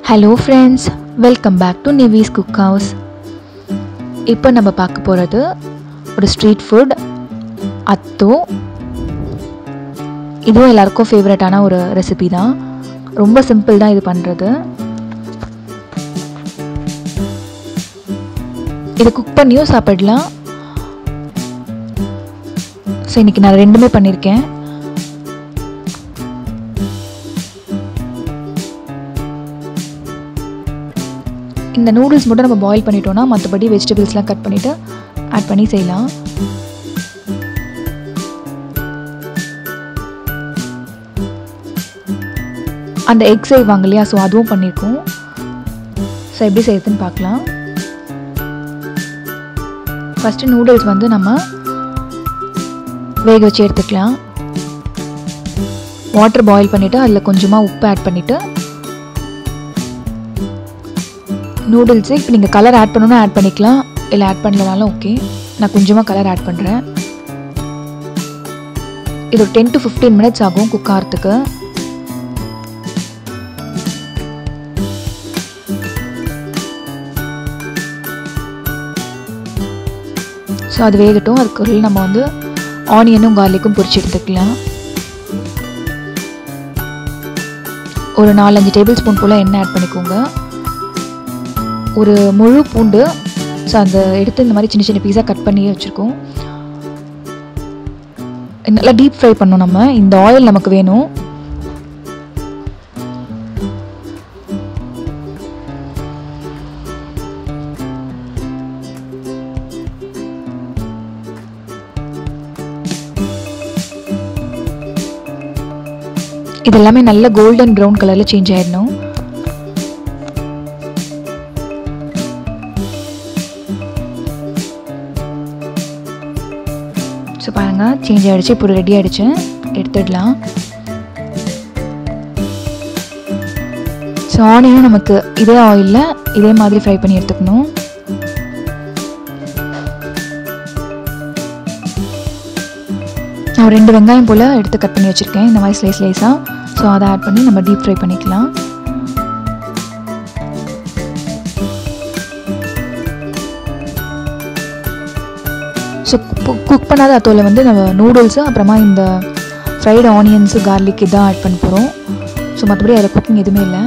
hello friends welcome back to Nivis cook house இப்போ நம்ம பார்க்க போகிறது ஒரு ஸ்ட்ரீட் ஃபுட் அத்தோ இதுவும் எல்லாருக்கும் ஃபேவரட்டான ஒரு ரெசிபி தான் ரொம்ப சிம்பிள் தான் இது பண்ணுறது இது குக் பண்ணியும் சாப்பிடலாம் ஸோ இன்றைக்கி நான் ரெண்டுமே பண்ணியிருக்கேன் இந்த நூடுல்ஸ் மட்டும் நம்ம பாயில் பண்ணிட்டோம்னா மற்றபடி வெஜிடபிள்ஸ்லாம் கட் பண்ணிவிட்டு ஆட் பண்ணி செய்யலாம் அந்த எக் செய்வாங்க இல்லையா ஸோ அதுவும் பண்ணியிருக்கோம் ஸோ எப்படி செய்யுதுன்னு பார்க்கலாம் ஃபஸ்ட்டு நூடுல்ஸ் வந்து நம்ம வேக வச்சு எடுத்துக்கலாம் வாட்டர் பாயில் பண்ணிவிட்டு அதில் கொஞ்சமாக உப்பு ஆட் பண்ணிவிட்டு நூடுல்ஸு இப்போ நீங்கள் கலர் ஆட் பண்ணணும்னா ஆட் பண்ணிக்கலாம் இல்லை ஆட் பண்ணலனாலும் ஓகே நான் கொஞ்சமாக கலர் ஆட் பண்ணுறேன் இது ஒரு டென் டு ஃபிஃப்டீன் மினிட்ஸ் ஆகும் குக் ஆகிறதுக்கு ஸோ அது வேகட்டும் அதுக்குள்ள நம்ம வந்து ஆனியனும் கார்லிக்கும் பொரிச்சு எடுத்துக்கலாம் ஒரு நாலஞ்சு டேபிள் ஸ்பூன் போல் எண்ணெய் ஆட் பண்ணிக்கோங்க ஒரு முழு பூண்டு ஸோ அந்த எடுத்து இந்த மாதிரி சின்ன சின்ன பீஸாக கட் பண்ணி வச்சுருக்கோம் நல்லா டீப் ஃப்ரை பண்ணோம் நம்ம இந்த ஆயில் நமக்கு வேணும் இது எல்லாமே நல்ல கோல்டன் ப்ரௌன் கலரில் சேஞ்ச் ஆயிடணும் ஸோ பாருங்கள் சேஞ்ச் ஆகிடுச்சு இப்போ ரெடி ஆகிடுச்சு எடுத்துடலாம் ஸோ ஆனியனும் நமக்கு இதே ஆயிலில் இதே மாதிரி ஃப்ரை பண்ணி எடுத்துக்கணும் நான் ரெண்டு வெங்காயம் போல் எடுத்து கட் பண்ணி வச்சுருக்கேன் இந்த மாதிரி ஸ்லைஸ் ஸ்லைஸாக ஸோ அதை ஆட் பண்ணி நம்ம டீப் ஃப்ரை பண்ணிக்கலாம் ஸோ குக் பண்ணாத அத்தோவில் வந்து நம்ம நூடுல்ஸு அப்புறமா இந்த ஃப்ரைடு ஆனியன்ஸு கார்லிக் இதான் ஆட் பண்ண போகிறோம் ஸோ மற்றபடி அதில் குக்கிங் எதுவுமே இல்லை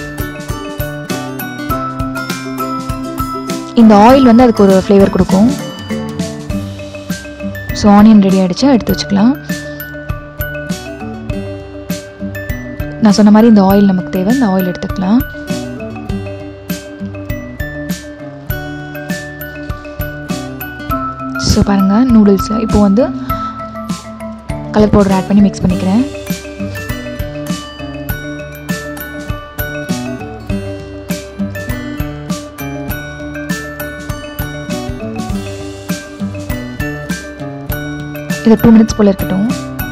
இந்த ஆயில் வந்து அதுக்கு ஒரு ஃப்ளேவர் கொடுக்கும் ஸோ ஆனியன் ரெடி ஆகிடுச்சு எடுத்து வச்சுக்கலாம் நான் சொன்ன மாதிரி இந்த ஆயில் நமக்கு தேவை இந்த ஆயில் எடுத்துக்கலாம் ஸோ பாருங்கள் நூடுல்ஸ் இப்போ வந்து கலர் பவுடர் ஆட் பண்ணி மிக்ஸ் பண்ணிக்கிறேன் இது டூ மினிட்ஸ் போல் இருக்கட்டும்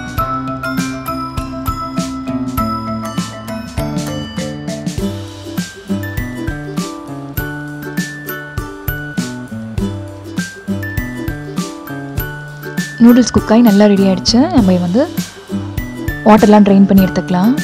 நூடுல்ஸ் குக்காகி நல்லா ரெடி ஆகிடுச்சு நம்ம வந்து வாட்டர்லாம் ட்ரைன் பண்ணி எடுத்துக்கலாம்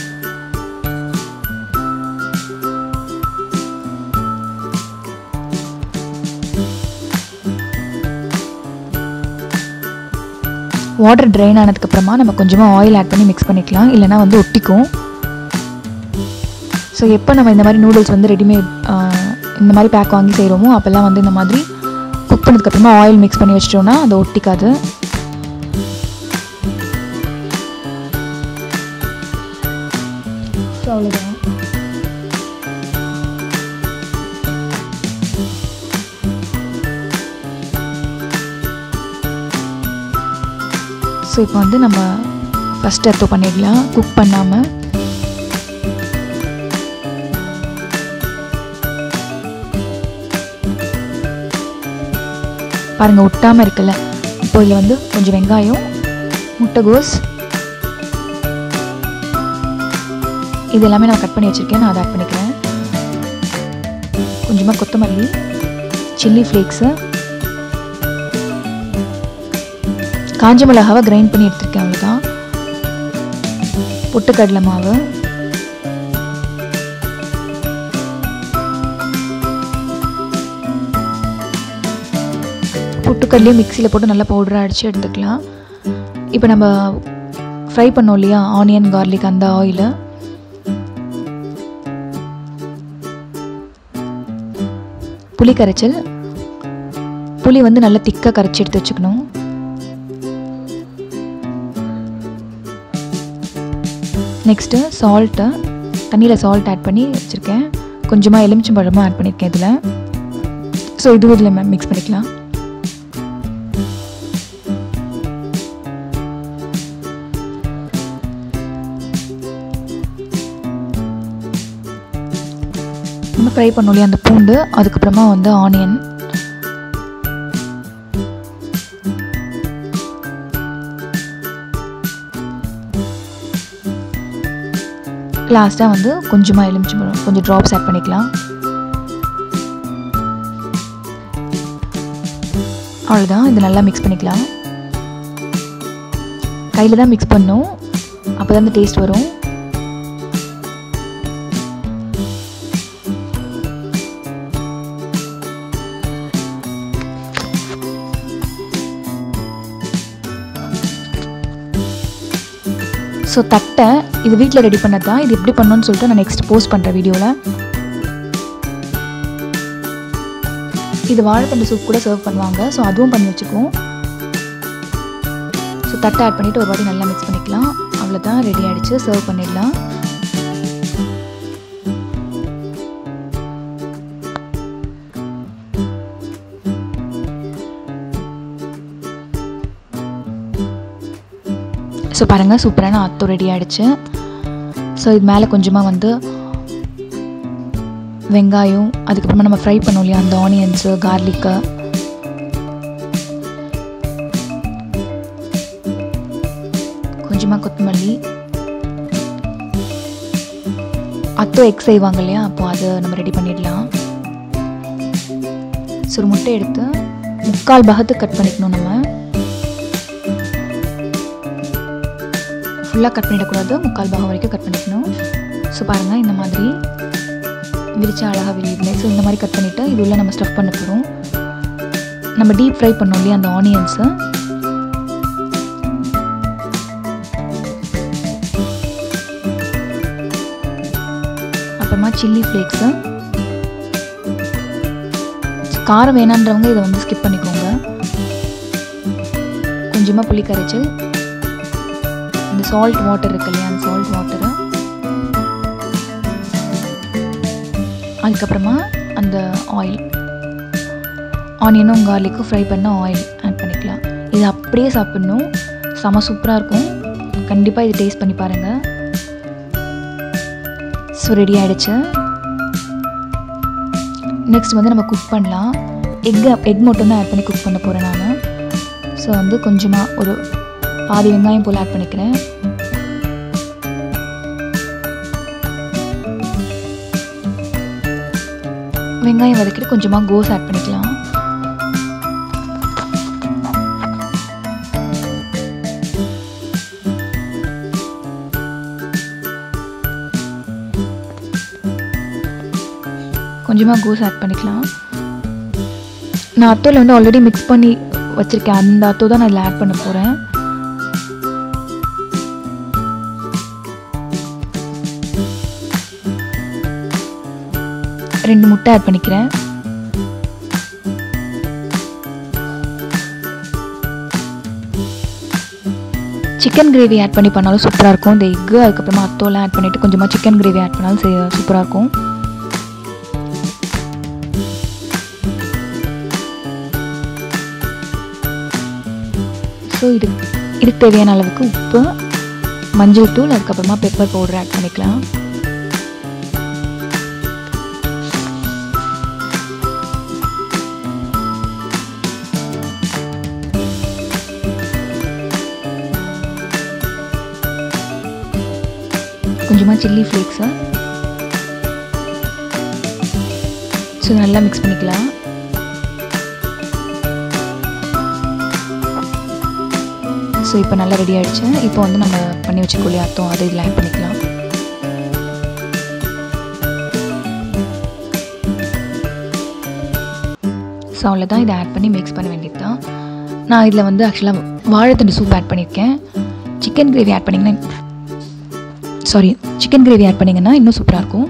வாட்டர் ட்ரைன் ஆனதுக்கப்புறமா நம்ம கொஞ்சமாக ஆயில் ஆட் பண்ணி மிக்ஸ் பண்ணிக்கலாம் இல்லைனா வந்து ஒட்டிக்கும் ஸோ எப்போ நம்ம இந்த மாதிரி நூடுல்ஸ் வந்து ரெடிமேட் இந்த மாதிரி பேக் வாங்கி செய்கிறோமோ அப்போல்லாம் வந்து இந்த மாதிரி குக் பண்ணதுக்கப்புறமா ஆயில் மிக்ஸ் பண்ணி வச்சிட்டோன்னா அது ஒட்டிக்காது ஸோ அவ்வளோதான் ஸோ இப்போ வந்து நம்ம ஃபஸ்ட் அர்த்தோ பண்ணிடலாம் குக் பண்ணாமல் பாருங்கள் ஒட்டாமல் இருக்குல்ல இப்போ இதில் வந்து கொஞ்சம் வெங்காயம் முட்டைகோஸ் இது எல்லாமே நான் கட் பண்ணி வச்சுருக்கேன் நான் அதை ஆட் பண்ணிக்கிறேன் கொஞ்சமாக கொத்தமல்லி சில்லி ஃப்ளேக்ஸு காஞ்ச மிளகாவை கிரைண்ட் பண்ணி எடுத்திருக்கேன் அவ்வளோதான் பொட்டுக்கடலை மாவு குக்கர்லேயே மிக்சியில் போட்டு நல்லா பவுடராக அடித்து எடுத்துக்கலாம் இப்போ நம்ம ஃப்ரை பண்ணோம் இல்லையா ஆனியன் கார்லிக் அந்த ஆயிலை புளி கரைச்சல் புளி வந்து நல்லா திக்காக கரைச்சி எடுத்து வச்சுக்கணும் நெக்ஸ்ட்டு சால்ட்டு தண்ணியில் சால்ட் ஆட் பண்ணி வச்சுருக்கேன் கொஞ்சமாக எலுமிச்சம்பழமும் ஆட் பண்ணியிருக்கேன் இதில் ஸோ இதுவும் இதில் மிக்ஸ் பண்ணிக்கலாம் நம்ம ஃப்ரை பண்ணோம் இல்லையா அந்த பூண்டு அதுக்கப்புறமா வந்து ஆனியன் லாஸ்ட்டாக வந்து கொஞ்சமாக எலுமிச்சம்பழம் கொஞ்சம் ட்ராப்ஸ் ஆட் பண்ணிக்கலாம் அவ்வளோதான் இது நல்லா மிக்ஸ் பண்ணிக்கலாம் கையில் தான் மிக்ஸ் பண்ணும் அப்போ தான் அந்த டேஸ்ட் வரும் ஸோ தட்டை இது வீட்டில் ரெடி பண்ணது தான் இது எப்படி பண்ணணும்னு சொல்லிட்டு நான் நெக்ஸ்ட் போஸ்ட் பண்ணுறேன் வீடியோவில் இது வாழைத்தண்டு சூப் கூட சர்வ் பண்ணுவாங்க ஸோ அதுவும் பண்ணி வச்சுக்குவோம் ஸோ தட்டை ஆட் பண்ணிவிட்டு ஒரு வாட்டி நல்லா மிக்ஸ் பண்ணிக்கலாம் அவ்வளோதான் ரெடி ஆகிடுச்சு சர்வ் பண்ணிடலாம் ஸோ பாருங்கள் சூப்பரான அத்தோ ரெடி ஆகிடுச்சு ஸோ இது மேலே கொஞ்சமாக வந்து வெங்காயம் அதுக்கப்புறமா நம்ம ஃப்ரை பண்ணோம் இல்லையா அந்த ஆனியன்ஸு கார்லிக்கு கொஞ்சமாக கொத்தமல்லி அத்தோ எக் செய்வாங்க இல்லையா அப்போ அதை நம்ம ரெடி பண்ணிடலாம் ஸோ ஒரு முட்டை எடுத்து முக்கால் பாகத்துக்கு கட் பண்ணிக்கணும் நம்ம ஃபுல்லாக கட் பண்ணிடக்கூடாது முக்கால் பாகம் வரைக்கும் கட் பண்ணிக்கணும் ஸோ பாருங்கள் இந்த மாதிரி விரிச்சா அழகாக விரியுது ஸோ இந்த மாதிரி கட் பண்ணிவிட்டு இது உள்ள நம்ம ஸ்டஃப் பண்ண போகிறோம் நம்ம டீப் ஃப்ரை பண்ணோம் இல்லையா அந்த ஆனியன்ஸு அப்புறமா சில்லி ஃப்ளேக்ஸு காரம் வேணான்றவங்க இதை வந்து ஸ்கிப் பண்ணிக்கோங்க கொஞ்சமாக புளி கரைச்சல் இந்த சால்ட் வாட்டர் இருக்கு இல்லையா அந்த சால்ட் வாட்டரு அதுக்கப்புறமா அந்த ஆயில் ஆனியனும் கார்லிக்கும் ஃப்ரை பண்ண ஆயில் ஆட் பண்ணிக்கலாம் இது அப்படியே சாப்பிட்ணும் செம சூப்பராக இருக்கும் கண்டிப்பாக இது டேஸ்ட் பண்ணி பாருங்கள் ஸோ ரெடி ஆகிடுச்சு நெக்ஸ்ட் வந்து நம்ம குக் பண்ணலாம் எக் எக் மட்டும் தான் ஆட் பண்ணி குக் பண்ண போகிறேன் நான் ஸோ வந்து கொஞ்சமாக ஒரு பாதி வெங்காயம் போல் ஆட் பண்ணிக்கிறேன் வெங்காயம் வதக்கிட்டு கொஞ்சமாக கோஸ் ஆட் பண்ணிக்கலாம் கொஞ்சமாக கோஸ் ஆட் பண்ணிக்கலாம் நான் அத்தோவில் வந்து ஆல்ரெடி மிக்ஸ் பண்ணி வச்சுருக்கேன் அந்த அத்தோ தான் நான் இதில் ஆட் பண்ண போகிறேன் ரெண்டு முட்டை ஆட் பண்ணிக்கிறேன் சிக்கன் கிரேவி ஆட் பண்ணி பண்ணாலும் சூப்பராக இருக்கும் இந்த எக்கு அதுக்கப்புறமா அத்தோலாம் ஆட் பண்ணிவிட்டு கொஞ்சமாக சிக்கன் கிரேவி ஆட் பண்ணாலும் சூப்பராக இருக்கும் ஸோ இது இதுக்கு தேவையான அளவுக்கு உப்பு மஞ்சள் தூள் அதுக்கப்புறமா பெப்பர் பவுடர் ஆட் பண்ணிக்கலாம் கொஞ்சமாக சில்லி ஃப்ளேக்ஸு ஸோ நல்லா மிக்ஸ் பண்ணிக்கலாம் ஸோ இப்போ நல்லா ரெடி ஆகிடுச்சு இப்போ வந்து நம்ம பண்ணி வச்சுக்கொள்ளி அர்த்தம் அதை இதில் ஆட் பண்ணிக்கலாம் ஸோ அவ்வளோதான் இதை ஆட் பண்ணி மிக்ஸ் பண்ண வேண்டியது தான் நான் இதில் வந்து ஆக்சுவலாக வாழைத்தண்டு சூப் ஆட் பண்ணியிருக்கேன் சிக்கன் கிரேவி ஆட் பண்ணிங்கன்னா சாரி சிக்கன் கிரேவி ஆட் பண்ணிங்கன்னா இன்னும் சூப்பராக இருக்கும்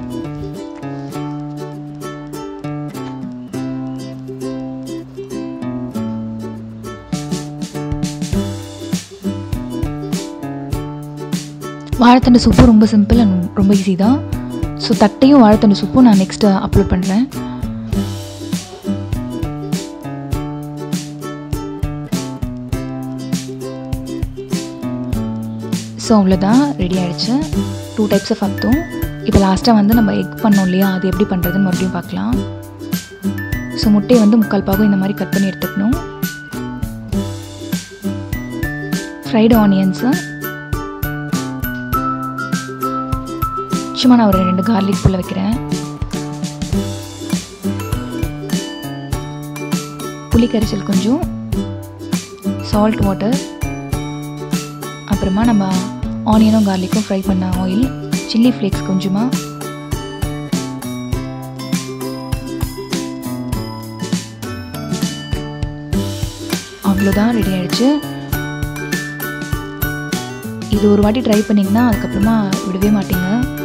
வாழைத்தண்டு சூப்பும் ரொம்ப சிம்பிள் அண்ட் ரொம்ப ஈஸி தான் ஸோ தட்டையும் வாழைத்தண்டு சூப்பும் நான் நெக்ஸ்ட்டு அப்லோட் பண்ணுறேன் ஸோ அவ்வளோதான் ரெடி ஆகிடுச்சு டூ டைப்ஸ் ஆஃப் அத்தும் இப்போ லாஸ்ட்டாக வந்து நம்ம எக் பண்ணோம் இல்லையா அது எப்படி பண்ணுறதுன்னு மறுபடியும் பார்க்கலாம் ஸோ முட்டையை வந்து முக்கால் பாகம் இந்த மாதிரி கட் பண்ணி எடுத்துக்கணும் ஃப்ரைடு ஆனியன்ஸு சும்மா நான் ஒரு ரெண்டு கார்லிக் புள்ள வைக்கிறேன் புளி கரைசல் கொஞ்சம் சால்ட் வாட்டர் அப்புறமா நம்ம ஆனியனும் கார்லிக்கும் ஃப்ரை பண்ண ஆயில் சில்லி ஃப்ளேக்ஸ் கொஞ்சமாக அவ்வளோதான் ரெடி ஆயிடுச்சு இது ஒரு வாட்டி ட்ரை பண்ணிங்கன்னா அதுக்கப்புறமா விடவே மாட்டீங்க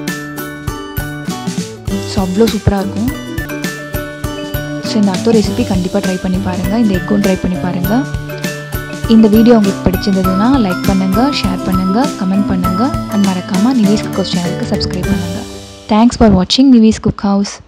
ஸோ அவ்வளோ சூப்பராக இருக்கும் ஸோ இந்த அத்தோ ரெசிபி கண்டிப்பாக ட்ரை பண்ணி பாருங்கள் இந்த எக்கும் ட்ரை பண்ணி பாருங்கள் இந்த வீடியோ உங்களுக்கு பிடிச்சிருந்ததுன்னா லைக் பண்ணுங்கள் ஷேர் பண்ணுங்கள் கமெண்ட் பண்ணுங்கள் அண்ட் மறக்காமல் நிவேஸ் குக் ஹவுஸ் சேனலுக்கு சப்ஸ்கிரைப் பண்ணுங்கள் தேங்க்ஸ் ஃபார் வாட்சிங் நிவேஸ் குக் ஹவுஸ்